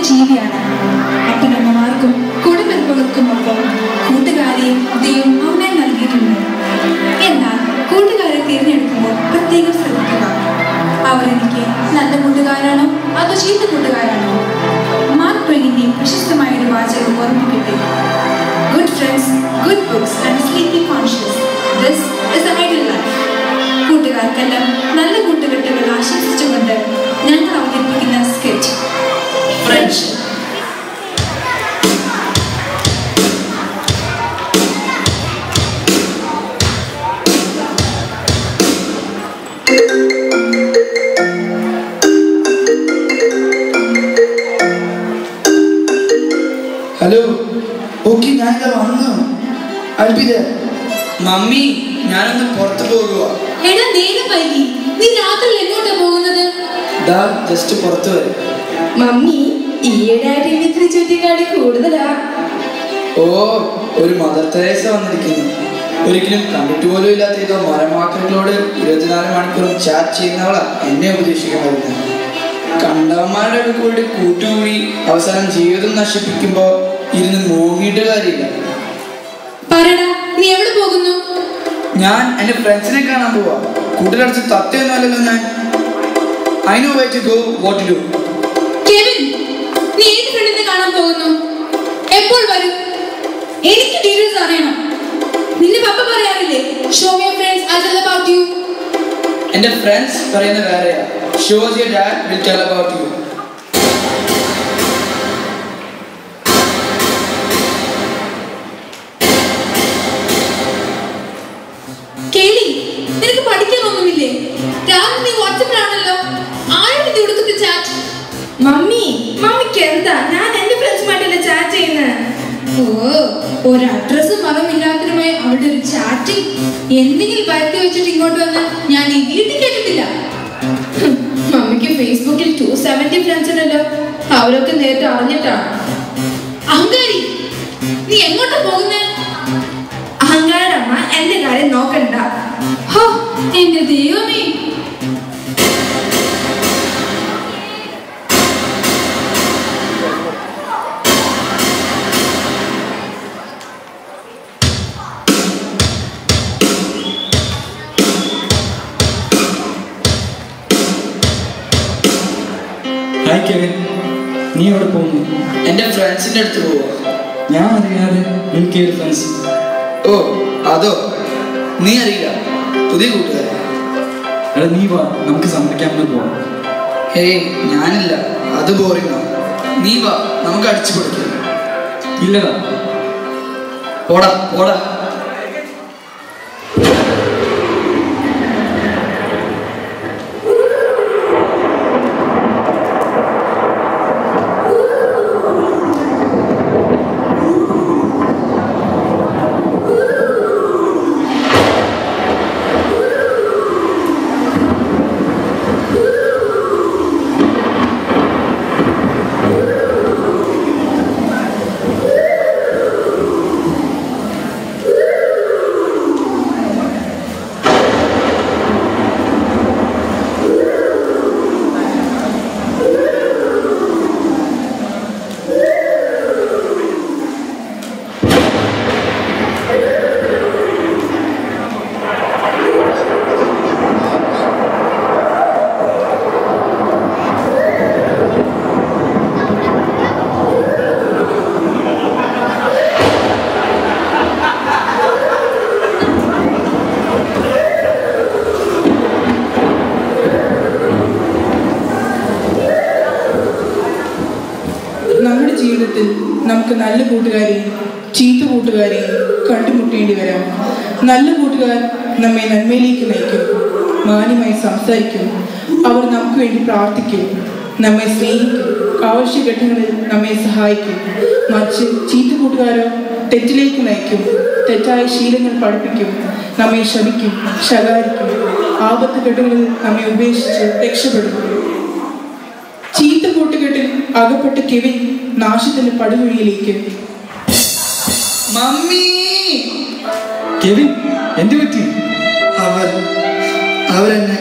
ജീവിയാണ് അപ്പനമ്മമാർക്കും കുടുംബങ്ങൾക്കും ഒപ്പം കൂട്ടുകാരെയും ദൈവം നമ്മെ നൽകിയിട്ടുണ്ട് എന്നാൽ കൂട്ടുകാരെ തിരഞ്ഞെടുക്കുമ്പോൾ പ്രത്യേകം ശ്രദ്ധിക്കുക അവർ എനിക്ക് നല്ല കൂട്ടുകാരാണോ അതോ ചീത്ത കൂട്ടുകാരാണോ മാർക്ക് ട്വൈനിന്റെ പ്രശസ്തമായ ഒരു വാചകം ഓർമ്മിക്കട്ടെ good friends good books and sleepy conscience this is ideal life കൂട്ടുകാർക്കെല്ലാം നല്ല കൂട്ടുകെട്ടുകൾ ആശംസിച്ചുകൊണ്ട് ഞങ്ങൾ അവതരിപ്പിക്കുന്ന സ്കെച്ച് ഫ്രണ്ട്ഷിപ്പ് ഹലോ ഓക്കെ ഞാനിതാ വന്നു അൽപ്പിത മമ്മി ഞാനൊന്ന് പുറത്തു പോകുക എടാ നേരം വൈകി നീ രാത്രി എങ്ങോട്ടാ പോകുന്നത് ദാ ജസ്റ്റ് പുറത്തു വരും മമ്മി ഈയിടെയായിട്ട് ഇത്തിരി ചുറ്റിക്കാടി കൂടുതലാ ഓ ഒരു മദർ തെരേസ വന്നിരിക്കുന്നു ഒരിക്കലും കണ്ടിട്ട് പോലും ഇല്ലാത്ത ഇതോ മരമാക്കളോട് ഇരുപത്തിനാല് മണിക്കൂറും ചാറ്റ് ചെയ്യുന്നവളാ എന്നെ ഉപദേശിക്കാൻ വരുന്നത് കണ്ടവന്മാരുടെ ഒക്കെ കൂടി കൂട്ടുകൂടി അവസാനം ജീവിതം നശിപ്പിക്കുമ്പോ ഇരുന്ന് നോക്കിയിട്ട് കാര്യമില്ല പറയടാ നീ എവിടെ പോകുന്നു ഞാൻ എന്റെ ഫ്രണ്ട്സിനെ കാണാൻ പോവാ കൂട്ടിലടച്ച് തത്തയൊന്നുമല്ലല്ലോ ഞാൻ I know way to go what to do Kevin നീ ഏത് ഫ്രണ്ടിനെ കാണാൻ പോകുന്നു എപ്പോൾ വരും എനിക്ക് ഡീറ്റെയിൽസ് അറിയണം നിന്റെ പപ്പ പറയാറില്ലേ show my friends I tell about you എന്റെ ഫ്രണ്ട്സ് പറയുന്ന വേറെയാ shows your dad will tell about you കേളി നിനക്ക് പഠിക്കാനൊന്നുമില്ലേ രാവിലെ നീ വാട്സപ്പിലാണല്ലോ ആരും ഇത് കൊടുത്തിട്ട് ചാറ്റ് മമ്മി മമ്മിക്ക് എന്താ ഞാൻ എന്റെ ഫ്രണ്ട്സുമായിട്ടല്ലേ ചാറ്റ് ചെയ്യുന്നത് ഓ ഒരു അഡ്രസ്സും മതമില്ലാത്തതുമായി അവളുടെ ഒരു ചാറ്റിംഗ് എന്തെങ്കിലും വരുത്തി വെച്ചിട്ട് ഇങ്ങോട്ട് വന്ന് ഞാൻ ഈ വീട്ടിൽ കേട്ടിട്ടില്ല മമ്മിക്ക് ഫേസ്ബുക്കിൽ ടു സെവന്റി ഫ്രണ്ട്സ് ഉണ്ടല്ലോ അവരൊക്കെ നേരിട്ട് അറിഞ്ഞിട്ടാണ് അഹങ്കാരി നീ എങ്ങോട്ടാ പോകുന്നേ അഹങ്കാരമ്മ എന്റെ കാര്യം നോക്കണ്ട ഹോ എന്റെ ദൈവമേ ഹായ് കെവിൻ നീ എവിടെ പോകുന്നു എന്റെ ഫ്രണ്ട്സിന്റെ അടുത്ത് പോവാ ഞാൻ അറിയാതെ എനിക്ക് ഒരു ഫ്രണ്ട്സ് ഓ അതോ നീ അറിയില്ല പുതിയ കൂട്ടുകാരൻ എടാ നീ വാ നമുക്ക് സമ്മതിക്കാമെന്ന് പോവാം ഹേയ് ഞാനില്ല അത് ബോറിംഗാ നീ വാ നമുക്ക് അടിച്ചു പൊളിക്കാം ഇല്ലടാ പോടാ പോടാ നമ്മുടെ ജീവിതത്തിൽ നമുക്ക് നല്ല കൂട്ടുകാരെയും ചീത്ത കൂട്ടുകാരെയും കണ്ടുമുട്ടേണ്ടി വരാം നല്ല കൂട്ടുകാർ നമ്മെ നന്മയിലേക്ക് നയിക്കും മാന്യമായി സംസാരിക്കും അവർ നമുക്ക് വേണ്ടി പ്രാർത്ഥിക്കും നമ്മെ സ്നേഹിക്കും ആവശ്യഘട്ടങ്ങളിൽ നമ്മെ സഹായിക്കും മറിച്ച് ചീത്ത കൂട്ടുകാരോ തെറ്റിലേക്ക് നയിക്കും തെറ്റായ ശീലങ്ങൾ പഠിപ്പിക്കും നമ്മെ ശമിക്കും ശകാരിക്കും ആപത്ത് ഘട്ടങ്ങളിൽ നമ്മെ ഉപേക്ഷിച്ച് രക്ഷപ്പെടും ചീത്ത കൂട്ടുകെട്ടിൽ അകപ്പെട്ട കെവിൻ നാശത്തിന്റെ പടുകുഴിയിലേക്ക് മമ്മി കെവിൻ എന്ത് പറ്റി അവർ അവരെന്നെ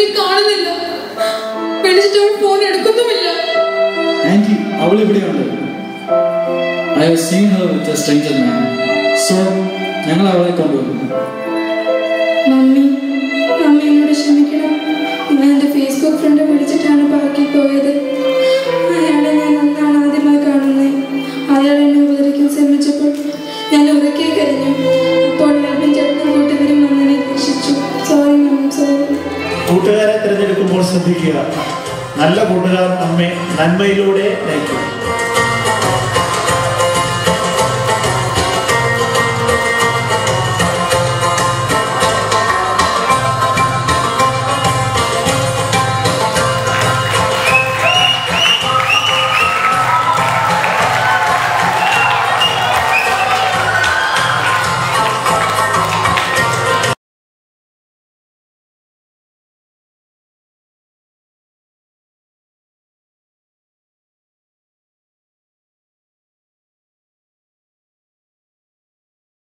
ആന്റിയെ കാണുന്നില്ല വിളിച്ചിട്ട് അവൾ ഫോൺ എടുക്കുന്നുമില്ല ആന്റി അവൾ ഇവിടെയുണ്ട് I have seen her with a stranger man so ഞങ്ങൾ അവളെ കൊണ്ടുവന്നു മമ്മി മമ്മി എന്നോട് ക്ഷമിക്കണം ഞാൻ എൻ്റെ ഫേസ്ബുക്ക് ഫ്രണ്ട് വിളിച്ചിട്ടാണ് പാർക്കിൽ പോയത് അയാളെ ഞാൻ അന്നാണ് ആദ്യമായി കാണുന്നത് അയാൾ എന്നെ ഉപദ്രവിക്കാൻ ശ്രമിച്ചപ്പോൾ ഞാൻ ഉറക്കെ കരഞ്ഞു അപ്പോൾ ആൽബിൻ ചേട്ടനും കൂട്ടുകാരും വന്നെന്നെ രക്ഷിച്ചു സോറി മാം സോറി കൂട്ടുകാരെ തിരഞ്ഞെടുക്കുമ്പോൾ ശ്രദ്ധിക്കുക നല്ല കൂട്ടുകാർ നമ്മെ നന്മയിലൂടെ നയിക്കും